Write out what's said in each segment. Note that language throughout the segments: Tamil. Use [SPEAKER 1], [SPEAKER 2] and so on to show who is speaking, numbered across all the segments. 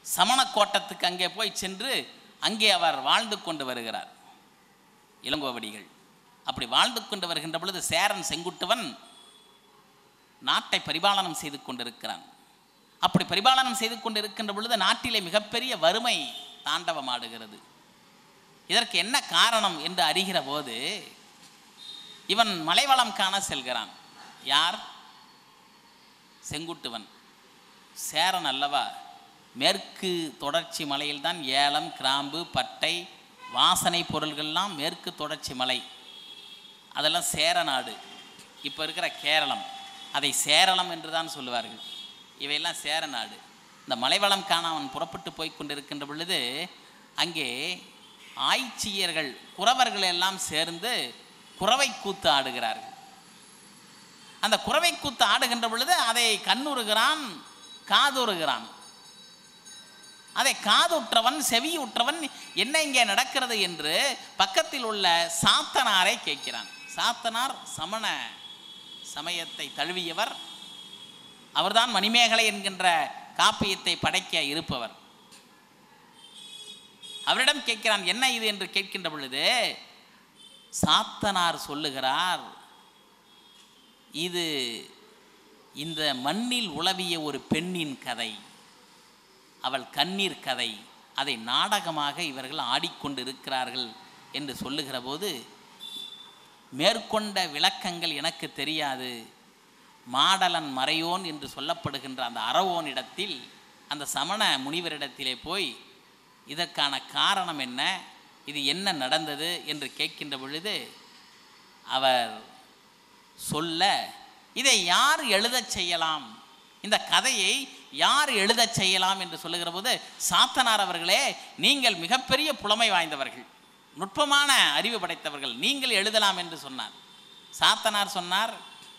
[SPEAKER 1] சமண கோட்டத்துக்கு அங்கே போய் சென்று அங்கே அவர் வாழ்ந்து கொண்டு வருகிறார் இளங்கோவடிகள் அப்படி வாழ்ந்து கொண்டு வருகின்ற பொழுது சேரன் செங்குட்டுவன் நாட்டை பரிபாலனம் செய்து கொண்டிருக்கிறான் அப்படி பரிபாலனம் செய்து கொண்டிருக்கின்ற பொழுது நாட்டிலே மிகப்பெரிய வறுமை தாண்டவமாடுகிறது இதற்கு என்ன காரணம் என்று அறிகிற போது இவன் மலைவளம் காண செல்கிறான் யார் செங்குட்டுவன் சேரன் அல்லவா மேற்கு தொடர்ச்சி மலையில்தான் ஏலம் கிராம்பு பட்டை வாசனை பொருள்கள்லாம் மேற்கு தொடர்ச்சி மலை அதெல்லாம் சேர நாடு இப்போ இருக்கிற கேரளம் அதை சேரளம் என்று தான் சொல்லுவார்கள் இவையெல்லாம் சேர நாடு இந்த மலைவளம் காண அவன் புறப்பட்டு போய் கொண்டிருக்கின்ற பொழுது அங்கே ஆய்ச்சியர்கள் குறவர்கள் எல்லாம் சேர்ந்து குறவை கூத்து ஆடுகிறார்கள் அந்த குறவை கூத்து ஆடுகின்ற பொழுது அதை கண்ணுறுகிறான் காதுறுகிறான் அதை காதுற்றவன் செவியுற்றவன் என்ன இங்கே நடக்கிறது என்று பக்கத்தில் உள்ள சாத்தனாரை கேட்கிறான் சாத்தனார் சமண சமயத்தை தழுவியவர் அவர்தான் மணிமேகலை என்கின்ற காப்பியத்தை படைக்க இருப்பவர் அவரிடம் கேட்கிறான் என்ன இது என்று கேட்கின்ற பொழுது சாத்தனார் சொல்லுகிறார் இது இந்த மண்ணில் உலவிய ஒரு பெண்ணின் கதை அவள் கண்ணீர் கதை அதை நாடகமாக இவர்கள் ஆடிக்கொண்டு இருக்கிறார்கள் என்று சொல்லுகிற போது மேற்கொண்ட விளக்கங்கள் எனக்கு தெரியாது மாடலன் மறையோன் என்று சொல்லப்படுகின்ற அந்த அறவோனிடத்தில் அந்த சமண முனிவரிடத்திலே போய் இதற்கான காரணம் என்ன இது என்ன நடந்தது என்று கேட்கின்ற பொழுது அவர் சொல்ல இதை யார் எழுதச் செய்யலாம் இந்த கதையை யார் எழுதச் செய்யலாம் என்று சொல்லுகிற போது சாத்தனார் அவர்களே நீங்கள் மிகப்பெரிய புலமை வாய்ந்தவர்கள் நுட்பமான அறிவு படைத்தவர்கள் நீங்கள் எழுதலாம் என்று சொன்னார் சாத்தனார் சொன்னார்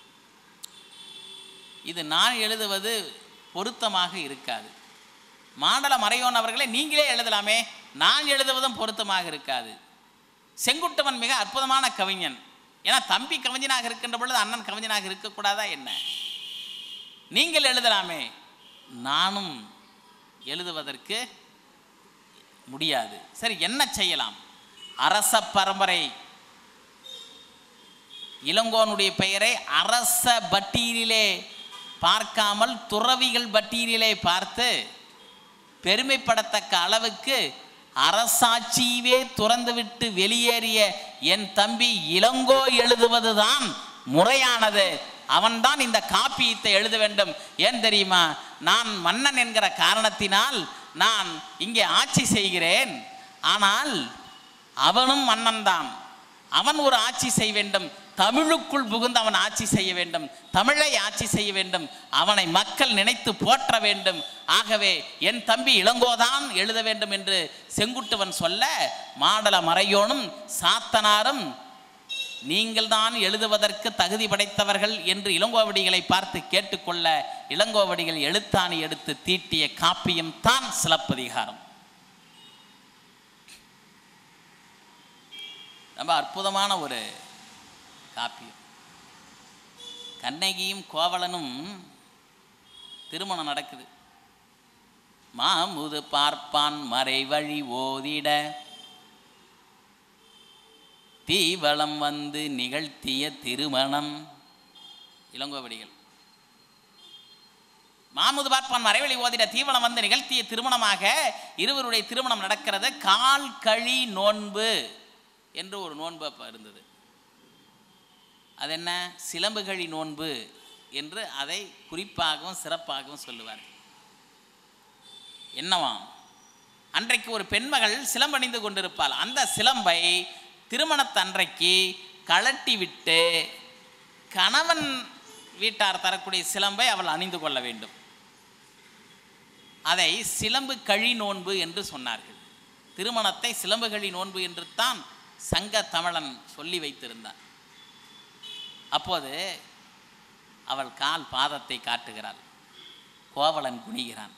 [SPEAKER 1] இது நான் எழுதுவது பொருத்தமாக இருக்காது மாடல மறையோன் அவர்களே நீங்களே எழுதலாமே நான் எழுதுவதும் பொருத்தமாக இருக்காது செங்குட்டுவன் மிக அற்புதமான கவிஞன் ஏன்னா தம்பி கவிஞனாக இருக்கின்ற பொழுது அண்ணன் கவிஞனாக இருக்கக்கூடாதா என்ன நீங்கள் எழுதலாமே நானும் எழுதுவதற்கு முடியாது சரி என்ன செய்யலாம் அரச பரம்பரை இளங்கோனுடைய பெயரை அரச பட்டியலிலே பார்க்காமல் துறவிகள் பட்டியலிலே பார்த்து பெருமைப்படத்தக்க அளவுக்கு அரசாட்சியவே துறந்துவிட்டு வெளியேறிய என் தம்பி இளங்கோ எழுதுவதுதான் முறையானது அவன்தான் இந்த காப்பியத்தை எழுத வேண்டும் ஏன் தெரியுமா நான் மன்னன் என்கிற காரணத்தினால் நான் இங்கே ஆட்சி செய்கிறேன் ஆனால் அவனும் மன்னன்தான் அவன் ஒரு ஆட்சி செய்ய வேண்டும் தமிழுக்குள் புகுந்து அவன் ஆட்சி செய்ய வேண்டும் தமிழை ஆட்சி செய்ய வேண்டும் அவனை மக்கள் நினைத்து போற்ற வேண்டும் ஆகவே என் தம்பி இளங்கோதான் எழுத வேண்டும் என்று செங்குட்டுவன் சொல்ல மாடல மறையோனும் சாத்தனாரும் நீங்கள்தான் எழுதுவதற்கு தகுதி படைத்தவர்கள் என்று இளங்கோவடிகளை பார்த்து கேட்டுக்கொள்ள இளங்கோவடிகள் எழுத்தாணி எடுத்து தீட்டிய காப்பியம் தான் சிலப்பதிகாரம் ரொம்ப அற்புதமான ஒரு காப்பியம் கண்ணகியும் கோவலனும் திருமணம் நடக்குது மாமுது பார்ப்பான் மறைவழி ஓதிட தீவளம் வந்து நிகழ்த்திய திருமணம் இளங்கோவடிகள் மாமுது பார்ப்பான் மறைவழி ஓதிட தீவளம் வந்து நிகழ்த்திய திருமணமாக இருவருடைய திருமணம் நடக்கிறது கால் கழி நோன்பு என்று ஒரு நோன்பு அப்போ இருந்தது அது என்ன சிலம்புகழி நோன்பு என்று அதை குறிப்பாகவும் சிறப்பாகவும் சொல்லுவார் என்னவாம் அன்றைக்கு ஒரு பெண்மகள் சிலம்பணிந்து கொண்டிருப்பாள் அந்த சிலம்பை திருமணத்தன்றைக்கு கழட்டி விட்டு கணவன் வீட்டார் தரக்கூடிய சிலம்பை அவள் அணிந்து கொள்ள வேண்டும் அதை சிலம்பு கழி நோன்பு என்று சொன்னார்கள் திருமணத்தை சிலம்பு கழி நோன்பு என்று தான் சங்க தமிழன் சொல்லி வைத்திருந்தான் அப்போது அவள் கால் பாதத்தை காட்டுகிறாள் கோவலன் குனிகிறான்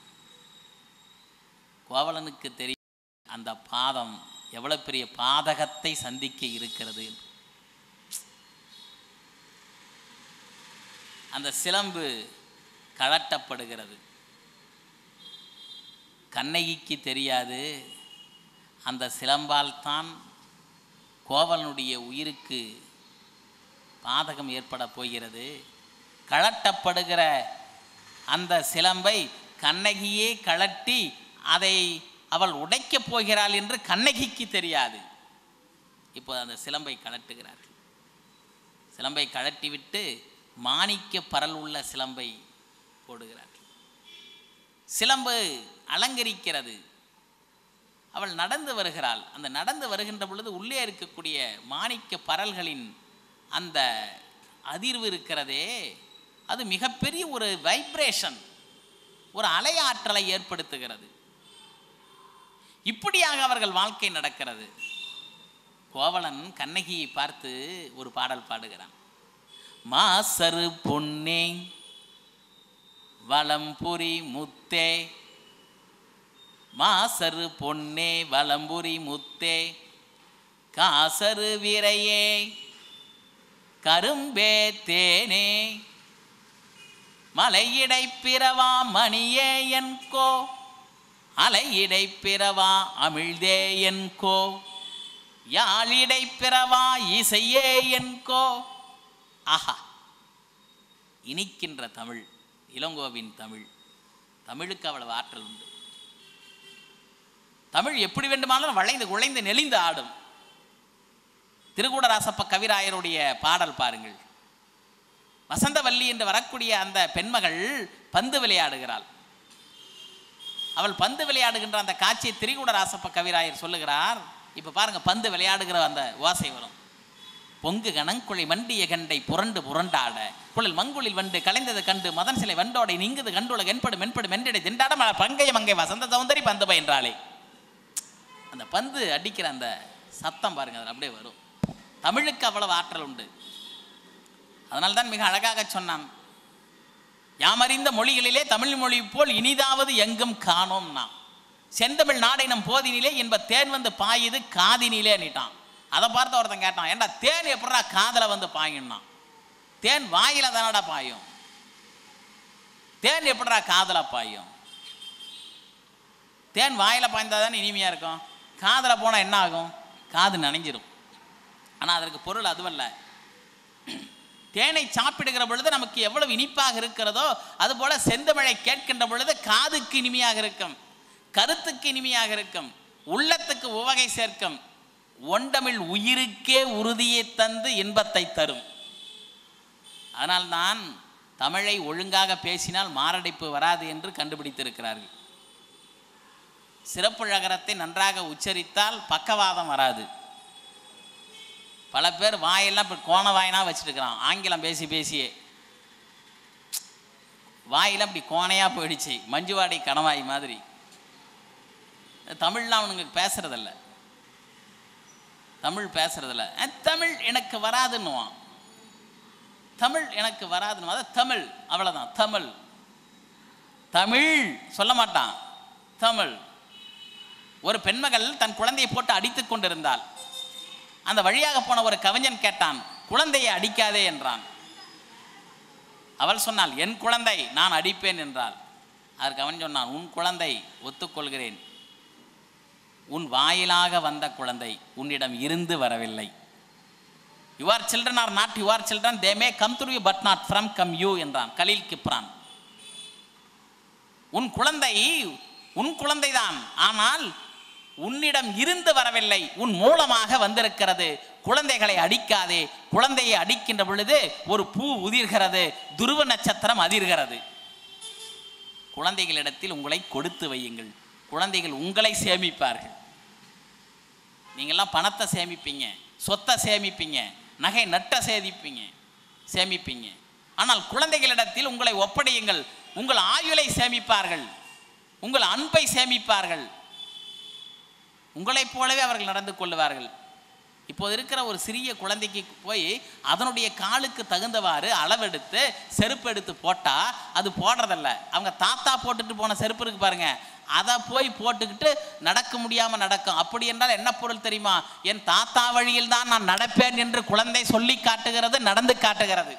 [SPEAKER 1] கோவலனுக்கு தெரியும் அந்த பாதம் எவ்வளவு பெரிய பாதகத்தை சந்திக்க இருக்கிறது என்று. அந்த சிலம்பு கழட்டப்படுகிறது கண்ணகிக்கு தெரியாது அந்த சிலம்பால் தான் கோவலனுடைய உயிருக்கு பாதகம் ஏற்பட போகிறது கழட்டப்படுகிற அந்த சிலம்பை கண்ணகியே கழட்டி அதை அவள் உடைக்கப் போகிறாள் என்று கண்ணகிக்கு தெரியாது இப்போ அந்த சிலம்பை கழட்டுகிறார்கள் சிலம்பை கழட்டிவிட்டு மாணிக்க பரல் உள்ள சிலம்பை போடுகிறார்கள் சிலம்பு அலங்கரிக்கிறது அவள் நடந்து வருகிறாள் அந்த நடந்து வருகின்ற பொழுது உள்ளே இருக்கக்கூடிய மாணிக்க பரல்களின் அந்த அதிர்வு இருக்கிறதே அது மிகப்பெரிய ஒரு வைப்ரேஷன் ஒரு அலையாற்றலை ஏற்படுத்துகிறது இப்படியாக அவர்கள் வாழ்க்கை நடக்கிறது கோவலன் கண்ணகியை பார்த்து ஒரு பாடல் பாடுகிறான் மாசரு பொன்னே வளம்புரி முத்தே மாசரு பொன்னே வளம்புரி முத்தே காசரு விரையே கரும்பே தேனே மலையிடை பிறவா மணியே என்கோ அலையிடை பிறவா அமிழ்தே என்கோ யாழிடை பிறவா இசையே என்கோ ஆஹா இனிக்கின்ற தமிழ் இளங்கோவின் தமிழ் தமிழுக்கு அவ்வளவு ஆற்றல் உண்டு தமிழ் எப்படி வேண்டுமானாலும் வளைந்து குழைந்து நெளிந்து ஆடும் திருக்கூடராசப்ப கவிராயருடைய பாடல் பாருங்கள் வசந்தவல்லி என்று வரக்கூடிய அந்த பெண்மகள் பந்து விளையாடுகிறாள் அவள் பந்து விளையாடுகின்ற அந்த காட்சியை திரிகுடராசப்ப கவிராயர் சொல்லுகிறார் இப்போ பாருங்க பந்து விளையாடுகிற அந்த ஓசை வரும் பொங்கு கணங்குழி மண்டிய கண்டை புரண்டு புரண்டாட குழல் மங்குளில் வண்டு கலைந்தது கண்டு மதன் சிலை வண்டோடை நீங்குது கண்டுல என்படு மென்படு மென்றடை திண்டாட ம- பங்கைய மங்கை வசந்த சௌந்தரி பந்து பயின்றாளே அந்த பந்து அடிக்கிற அந்த சத்தம் பாருங்க அதில் அப்படியே வரும் தமிழுக்கு அவ்வளவு ஆற்றல் உண்டு அதனால்தான் மிக அழகாக சொன்னான் யாமறிந்த மொழிகளிலே தமிழ் மொழி போல் இனிதாவது எங்கும் காணோம் நாம் செந்தமிழ் நாடை நம் போதினிலே என்ப தேன் வந்து பாயுது காதினிலே நீட்டான் அதை பார்த்து ஒருத்தன் கேட்டான் ஏன்டா தேன் எப்படா காதல வந்து பாயினான் தேன் வாயில தானடா பாயும் தேன் எப்படிடா காதல பாயும் தேன் வாயில பாய்ந்தா தானே இனிமையா இருக்கும் காதல போனா என்ன ஆகும் காது நனைஞ்சிரும் ஆனா அதற்கு பொருள் அதுவல்ல தேனை சாப்பிடுகிற பொழுது நமக்கு எவ்வளவு இனிப்பாக இருக்கிறதோ அதுபோல செந்தமிழை கேட்கின்ற பொழுது காதுக்கு இனிமையாக இருக்கும் கருத்துக்கு இனிமையாக இருக்கும் உள்ளத்துக்கு உவகை சேர்க்கும் ஒண்டமிழ் உயிருக்கே உறுதியை தந்து இன்பத்தை தரும் அதனால்தான் தமிழை ஒழுங்காக பேசினால் மாரடைப்பு வராது என்று கண்டுபிடித்திருக்கிறார்கள் சிறப்புழகரத்தை நன்றாக உச்சரித்தால் பக்கவாதம் வராது பல பேர் வாயெல்லாம் இப்போ கோண வாயினா வச்சுட்டுருக்கிறான் ஆங்கிலம் பேசி பேசியே வாயெல்லாம் இப்படி கோணையாக போயிடுச்சு மஞ்சுவாடி கணவாய் மாதிரி தமிழ்லாம் அவனுங்க பேசுறதில்ல தமிழ் பேசுறதில்ல அஹ், தமிழ் எனக்கு வராதுன்னுவான் தமிழ் எனக்கு வராதுன்னு அதான் தமிழ் அவ்வளோதான் தமிழ் தமிழ் சொல்ல மாட்டான் தமிழ் ஒரு பெண்மகள் தன் குழந்தையை போட்டு அடித்துக் கொண்டிருந்தாள் அந்த வழியாக போன ஒரு கவிஞன் கேட்டான் குழந்தையை அடிக்காதே என்றான் அவள் சொன்னாள் என் குழந்தை நான் அடிப்பேன் என்றாள் அதற்கு அவன் சொன்னான் உன் குழந்தை ஒத்துக்கொள்கிறேன் உன் வாயிலாக வந்த குழந்தை உன்னிடம் இருந்து வரவில்லை your children are not your children they may come through you but not from come you என்றான் கலீல் கிப்ரான் உன் குழந்தை உன் குழந்தைதான் ஆனால் உன்னிடம் இருந்து வரவில்லை உன் மூலமாக வந்திருக்கிறது குழந்தைகளை அடிக்காதே குழந்தையை அடிக்கின்ற பொழுது ஒரு பூ உதிர்கிறது துருவ நட்சத்திரம் அதிர்கிறது குழந்தைகளிடத்தில் உங்களை கொடுத்து வையுங்கள் குழந்தைகள் உங்களை சேமிப்பார்கள் நீங்கள்லாம் பணத்தை சேமிப்பீங்க சொத்தை சேமிப்பீங்க நகை நட்டை சேமிப்பீங்க சேமிப்பீங்க ஆனால் குழந்தைகளிடத்தில் உங்களை ஒப்படையுங்கள் உங்கள் ஆயுளை சேமிப்பார்கள் உங்கள் அன்பை சேமிப்பார்கள் உங்களைப் போலவே அவர்கள் நடந்து கொள்வார்கள் இப்போது இருக்கிற ஒரு சிறிய குழந்தைக்கு போய் அதனுடைய காலுக்கு தகுந்தவாறு அளவெடுத்து செருப்பு எடுத்து போட்டால் அது போடுறதில்ல அவங்க தாத்தா போட்டுட்டு போன செருப்பு இருக்கு பாருங்க அதை போய் போட்டுக்கிட்டு நடக்க முடியாமல் நடக்கும் அப்படி என்றால் என்ன பொருள் தெரியுமா என் தாத்தா வழியில் தான் நான் நடப்பேன் என்று குழந்தை சொல்லி காட்டுகிறது நடந்து காட்டுகிறது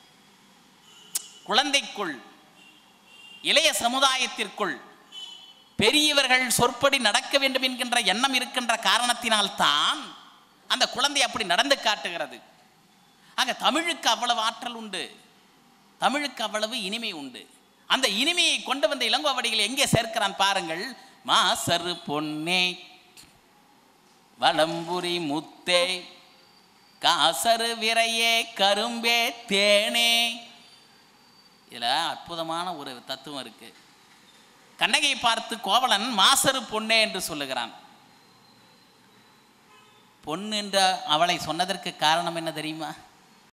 [SPEAKER 1] குழந்தைக்குள் இளைய சமுதாயத்திற்குள் பெரியவர்கள் சொற்படி நடக்க வேண்டும் என்கின்ற எண்ணம் இருக்கின்ற காரணத்தினால்தான் அந்த குழந்தை அப்படி நடந்து காட்டுகிறது ஆக தமிழுக்கு அவ்வளவு ஆற்றல் உண்டு தமிழுக்கு அவ்வளவு இனிமை உண்டு அந்த இனிமையை கொண்டு வந்த இளங்கோவடிகள் எங்கே சேர்க்கிறான் பாருங்கள் மாசரு பொன்னே வளம்புரி முத்தே காசரு விரையே கரும்பே தேனே இதில் அற்புதமான ஒரு தத்துவம் இருக்கு கண்ணகை பார்த்து கோவலன் மாசரு பொன்னே என்று சொல்லுகிறான் பொன் என்ற அவளை சொன்னதற்கு காரணம் என்ன தெரியுமா